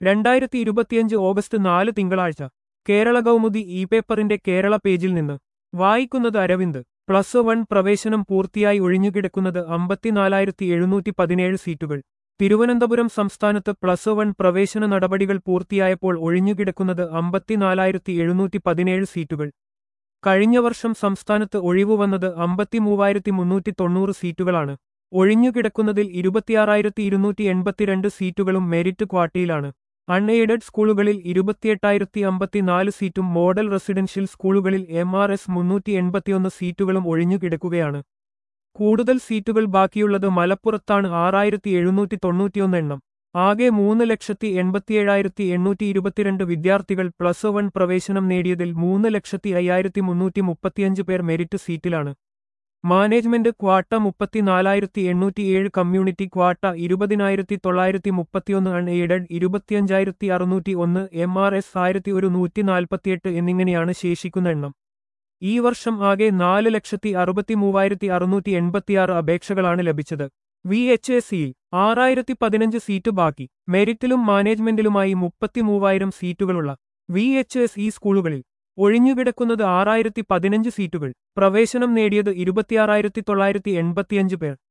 രണ്ടായിരത്തി ഇരുപത്തിയഞ്ച് ഓഗസ്റ്റ് നാല് തിങ്കളാഴ്ച കേരള കൗമുദി ഇ പേപ്പറിന്റെ കേരള പേജിൽ നിന്ന് വായിക്കുന്നത് അരവിന്ദ് പ്ലസ് വൺ പ്രവേശനം പൂർത്തിയായി ഒഴിഞ്ഞുകിടക്കുന്നത് അമ്പത്തിനാലായിരത്തി എഴുന്നൂറ്റി പതിനേഴ് സീറ്റുകൾ തിരുവനന്തപുരം സംസ്ഥാനത്ത് പ്ലസ് വൺ പ്രവേശന നടപടികൾ പൂർത്തിയായപ്പോൾ ഒഴിഞ്ഞുകിടക്കുന്നത് അമ്പത്തിനാലായിരത്തി എഴുന്നൂറ്റി പതിനേഴ് സീറ്റുകൾ കഴിഞ്ഞ വർഷം സംസ്ഥാനത്ത് ഒഴിവു വന്നത് അമ്പത്തിമൂവായിരത്തി മുന്നൂറ്റി തൊണ്ണൂറ് സീറ്റുകളാണ് ഒഴിഞ്ഞുകിടക്കുന്നതിൽ ഇരുപത്തിയാറായിരത്തി ഇരുന്നൂറ്റി എൺപത്തിരണ്ട് സീറ്റുകളും മെരിറ്റ് ക്വാട്ടയിലാണ് അൺഎയ്ഡഡ് സ്കൂളുകളിൽ ഇരുപത്തിയെട്ടായിരത്തി അമ്പത്തിനാല് സീറ്റും മോഡൽ റെസിഡൻഷ്യൽ സ്കൂളുകളിൽ എം ആർ എസ് മുന്നൂറ്റി എൺപത്തിയൊന്ന് സീറ്റുകളും ഒഴിഞ്ഞുകിടക്കുകയാണ് കൂടുതൽ സീറ്റുകൾ ബാക്കിയുള്ളത് മലപ്പുറത്താണ് ആറായിരത്തി എഴുന്നൂറ്റി തൊണ്ണൂറ്റിയൊന്ന് എണ്ണം ആകെ മൂന്ന് ലക്ഷത്തി എൺപത്തിയേഴായിരത്തി എണ്ണൂറ്റി ഇരുപത്തിരണ്ട് വിദ്യാർത്ഥികൾ പ്ലസ് വൺ പ്രവേശനം നേടിയതിൽ മൂന്ന് ലക്ഷത്തി അയ്യായിരത്തി മുന്നൂറ്റി മുപ്പത്തിയഞ്ച് പേർ മെരിറ്റ് സീറ്റിലാണ് മാനേജ്മെന്റ് ക്വാട്ട മുപ്പത്തിനാലായിരത്തി എണ്ണൂറ്റിയേഴ് കമ്മ്യൂണിറ്റി ക്വാട്ട ഇരുപതിനായിരത്തി തൊള്ളായിരത്തി മുപ്പത്തിയൊന്ന് അൺ എയ്ഡഡ് ഇരുപത്തിയഞ്ചായിരത്തി അറുന്നൂറ്റി ഒന്ന് എം ആർ എസ് ആയിരത്തി ഒരു നൂറ്റി നാൽപ്പത്തിയെട്ട് എന്നിങ്ങനെയാണ് ശേഷിക്കുന്ന എണ്ണം ഈ വർഷം ആകെ നാല് ലക്ഷത്തി അറുപത്തി മൂവായിരത്തി അറുന്നൂറ്റി എൺപത്തിയാറ് അപേക്ഷകളാണ് ലഭിച്ചത് വി എച്ച് എസ് സിയിൽ ആറായിരത്തി പതിനഞ്ച് സീറ്റ് ബാക്കി മെരിറ്റിലും മാനേജ്മെന്റിലുമായി മുപ്പത്തിമൂവായിരം സീറ്റുകളുള്ള വി എച്ച് എസ് ഇ സ്കൂളുകളിൽ ഒഴിഞ്ഞുകിടക്കുന്നത് ആറായിരത്തി പതിനഞ്ച് സീറ്റുകൾ പ്രവേശനം നേടിയത് ഇരുപത്തിയാറായിരത്തി തൊള്ളായിരത്തി എൺപത്തിയഞ്ച് പേർ